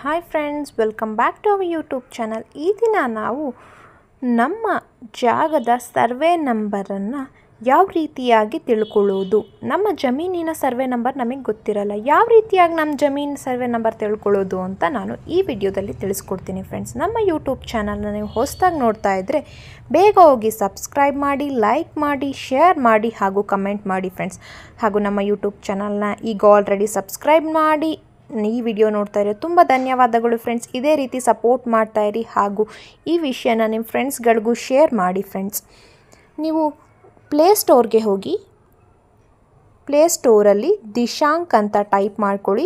hi friends welcome back to our YouTube channel ಈ ದಿನ ನಾವು ನಮ್ಮ ಜಾಗದ ಸರ್ವೆ ನಂಬರನ್ನು ಯಾವ ರೀತಿಯಾಗಿ ತಿಳ್ಕೊಳ್ಳೋದು ನಮ್ಮ ಜಮೀನಿನ ಸರ್ವೆ ನಂಬರ್ ನಮಗೆ ಗೊತ್ತಿರಲ್ಲ ಯಾವ ರೀತಿಯಾಗಿ ನಮ್ಮ ಜಮೀನು ಸರ್ವೆ ನಂಬರ್ ತಿಳ್ಕೊಳ್ಳೋದು ಅಂತ ನಾನು ಈ ವಿಡಿಯೋದಲ್ಲಿ ತಿಳಿಸ್ಕೊಡ್ತೀನಿ ಫ್ರೆಂಡ್ಸ್ ನಮ್ಮ ಯೂಟ್ಯೂಬ್ ಚಾನಲ್ನ ನೀವು ಹೊಸದಾಗಿ ನೋಡ್ತಾ ಇದ್ದರೆ ಬೇಗ ಹೋಗಿ ಸಬ್ಸ್ಕ್ರೈಬ್ ಮಾಡಿ ಲೈಕ್ ಮಾಡಿ ಶೇರ್ ಮಾಡಿ ಹಾಗೂ ಕಮೆಂಟ್ ಮಾಡಿ ಫ್ರೆಂಡ್ಸ್ ಹಾಗೂ ನಮ್ಮ ಯೂಟ್ಯೂಬ್ ಚಾನಲ್ನ ಈಗ ಆಲ್ರೆಡಿ ಸಬ್ಸ್ಕ್ರೈಬ್ ಮಾಡಿ ಈ ವಿಡಿಯೋ ನೋಡ್ತಾ ಇರೋ ತುಂಬ ಧನ್ಯವಾದಗಳು ಫ್ರೆಂಡ್ಸ್ ಇದೇ ರೀತಿ ಸಪೋರ್ಟ್ ಮಾಡ್ತಾ ಇರಿ ಹಾಗೂ ಈ ವಿಷಯನ ನಿಮ್ಮ ಫ್ರೆಂಡ್ಸ್ಗಳಿಗೂ ಶೇರ್ ಮಾಡಿ ಫ್ರೆಂಡ್ಸ್ ನೀವು ಪ್ಲೇಸ್ಟೋರ್ಗೆ ಹೋಗಿ ಪ್ಲೇಸ್ಟೋರಲ್ಲಿ ದಿಶಾಂಕ್ ಅಂತ ಟೈಪ್ ಮಾಡ್ಕೊಳ್ಳಿ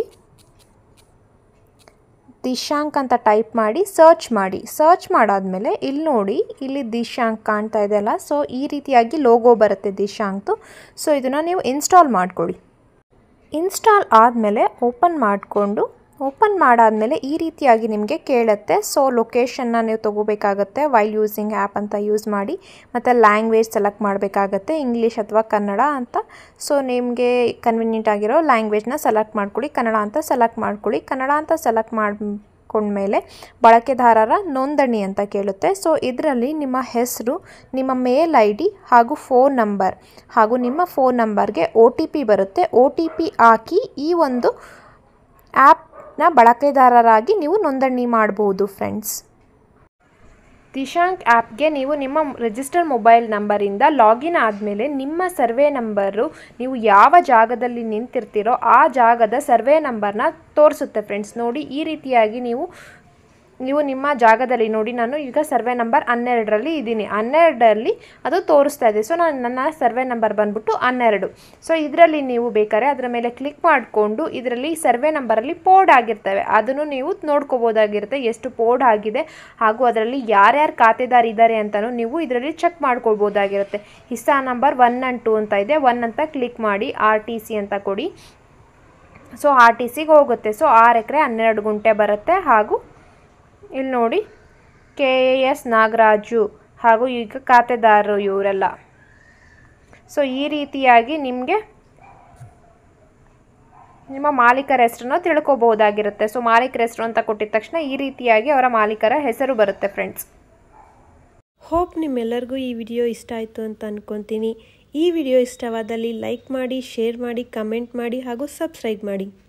ದಿಶಾಂಕ್ ಅಂತ ಟೈಪ್ ಮಾಡಿ ಸರ್ಚ್ ಮಾಡಿ ಸರ್ಚ್ ಮಾಡಾದಮೇಲೆ ಇಲ್ಲಿ ನೋಡಿ ಇಲ್ಲಿ ದಿಶಾಂಕ್ ಕಾಣ್ತಾ ಇದೆಯಲ್ಲ ಸೊ ಈ ರೀತಿಯಾಗಿ ಲೋಗೋ ಬರುತ್ತೆ ದಿಶಾಂಕ್ದು ಸೊ ಇದನ್ನು ನೀವು ಇನ್ಸ್ಟಾಲ್ ಮಾಡ್ಕೊಳ್ಳಿ ಇನ್ಸ್ಟಾಲ್ ಆದಮೇಲೆ ಓಪನ್ ಮಾಡಿಕೊಂಡು ಓಪನ್ ಮಾಡಾದಮೇಲೆ ಈ ರೀತಿಯಾಗಿ ನಿಮಗೆ ಕೇಳುತ್ತೆ ಸೊ ಲೊಕೇಶನ್ನ ನೀವು ತೊಗೋಬೇಕಾಗತ್ತೆ ವೈಲ್ ಯೂಸಿಂಗ್ ಆ್ಯಪ್ ಅಂತ ಯೂಸ್ ಮಾಡಿ ಮತ್ತು ಲ್ಯಾಂಗ್ವೇಜ್ ಸೆಲೆಕ್ಟ್ ಮಾಡಬೇಕಾಗತ್ತೆ ಇಂಗ್ಲೀಷ್ ಅಥವಾ ಕನ್ನಡ ಅಂತ ಸೊ ನಿಮಗೆ ಕನ್ವಿನಿಯೆಂಟ್ ಆಗಿರೋ ಲ್ಯಾಂಗ್ವೇಜ್ನ ಸೆಲೆಕ್ಟ್ ಮಾಡ್ಕೊಳ್ಳಿ ಕನ್ನಡ ಅಂತ ಸೆಲೆಕ್ಟ್ ಮಾಡ್ಕೊಳ್ಳಿ ಕನ್ನಡ ಅಂತ ಸೆಲೆಕ್ಟ್ ಮಾಡಿ ಕೊಂಡ್ಮೇಲೆ ಬಳಕೆದಾರರ ನೋಂದಣಿ ಅಂತ ಕೇಳುತ್ತೆ ಸೊ ಇದರಲ್ಲಿ ನಿಮ್ಮ ಹೆಸರು ನಿಮ್ಮ ಮೇಲ್ ಐ ಡಿ ಹಾಗೂ ಫೋನ್ ನಂಬರ್ ಹಾಗೂ ನಿಮ್ಮ ಫೋನ್ ನಂಬರ್ಗೆ ಒ ಟಿ ಪಿ ಬರುತ್ತೆ ಒ ಟಿ ಪಿ ಹಾಕಿ ಈ ಒಂದು ಆ್ಯಪ್ನ ಬಳಕೆದಾರರಾಗಿ ನೀವು ನೋಂದಣಿ ಮಾಡ್ಬೋದು ಫ್ರೆಂಡ್ಸ್ ದಿಶಾಂಕ್ ಆ್ಯಪ್ಗೆ ನೀವು ನಿಮ್ಮ ರಿಜಿಸ್ಟರ್ ಮೊಬೈಲ್ ನಂಬರಿಂದ ಲಾಗಿನ್ ಆದಮೇಲೆ ನಿಮ್ಮ ಸರ್ವೆ ನಂಬರು ನೀವು ಯಾವ ಜಾಗದಲ್ಲಿ ನಿಂತಿರ್ತೀರೋ ಆ ಜಾಗದ ಸರ್ವೆ ನಂಬರ್ನ ತೋರಿಸುತ್ತೆ ಫ್ರೆಂಡ್ಸ್ ನೋಡಿ ಈ ರೀತಿಯಾಗಿ ನೀವು ನೀವು ನಿಮ್ಮ ಜಾಗದಲ್ಲಿ ನೋಡಿ ನಾನು ಈಗ ಸರ್ವೆ ನಂಬರ್ ಹನ್ನೆರಡರಲ್ಲಿ ಇದ್ದೀನಿ ಹನ್ನೆರಡರಲ್ಲಿ ಅದು ತೋರಿಸ್ತಾ ಇದೆ ಸೊ ನಾನು ನನ್ನ ಸರ್ವೆ ನಂಬರ್ ಬಂದ್ಬಿಟ್ಟು ಹನ್ನೆರಡು ಸೊ ಇದರಲ್ಲಿ ನೀವು ಬೇಕಾದ್ರೆ ಅದರ ಮೇಲೆ ಕ್ಲಿಕ್ ಮಾಡಿಕೊಂಡು ಇದರಲ್ಲಿ ಸರ್ವೆ ನಂಬರಲ್ಲಿ ಪೋಡ್ ಆಗಿರ್ತವೆ ಅದನ್ನು ನೀವು ನೋಡ್ಕೋಬೋದಾಗಿರುತ್ತೆ ಎಷ್ಟು ಪೋಡ್ ಆಗಿದೆ ಹಾಗೂ ಅದರಲ್ಲಿ ಯಾರ್ಯಾರು ಖಾತೆದಾರ ಇದ್ದಾರೆ ಅಂತಲೂ ನೀವು ಇದರಲ್ಲಿ ಚೆಕ್ ಮಾಡ್ಕೊಳ್ಬೋದಾಗಿರುತ್ತೆ ಹಿಸ್ಸಾ ನಂಬರ್ ಒನ್ ಆ್ಯಂಡ್ ಟು ಅಂತ ಇದೆ ಒನ್ ಅಂತ ಕ್ಲಿಕ್ ಮಾಡಿ ಆರ್ ಟಿ ಸಿ ಅಂತ ಕೊಡಿ ಸೊ ಆರ್ ಟಿ ಸಿಗೆ ಹೋಗುತ್ತೆ ಸೊ ಆರು ಎಕರೆ ಹನ್ನೆರಡು ಗುಂಟೆ ಬರುತ್ತೆ ಹಾಗೂ ಇಲ್ಲಿ ನೋಡಿ ಕೆ ಎ ಎಸ್ ನಾಗರಾಜು ಹಾಗೂ ಈಗ ಖಾತೆದಾರರು ಇವರೆಲ್ಲ ಸೊ ಈ ರೀತಿಯಾಗಿ ನಿಮಗೆ ನಿಮ್ಮ ಮಾಲೀಕರ ಹೆಸರನ್ನು ತಿಳ್ಕೊಬೋದಾಗಿರುತ್ತೆ ಸೊ ಮಾಲೀಕರ ಹೆಸರು ಅಂತ ಕೊಟ್ಟಿದ ತಕ್ಷಣ ಈ ರೀತಿಯಾಗಿ ಅವರ ಮಾಲೀಕರ ಹೆಸರು ಬರುತ್ತೆ ಫ್ರೆಂಡ್ಸ್ ಹೋಪ್ ನಿಮ್ಮೆಲ್ಲರಿಗೂ ಈ ವಿಡಿಯೋ ಇಷ್ಟ ಆಯಿತು ಅಂತ ಅಂದ್ಕೊತೀನಿ ಈ ವಿಡಿಯೋ ಇಷ್ಟವಾದಲ್ಲಿ ಲೈಕ್ ಮಾಡಿ ಶೇರ್ ಮಾಡಿ ಕಮೆಂಟ್ ಮಾಡಿ ಹಾಗೂ ಸಬ್ಸ್ಕ್ರೈಬ್ ಮಾಡಿ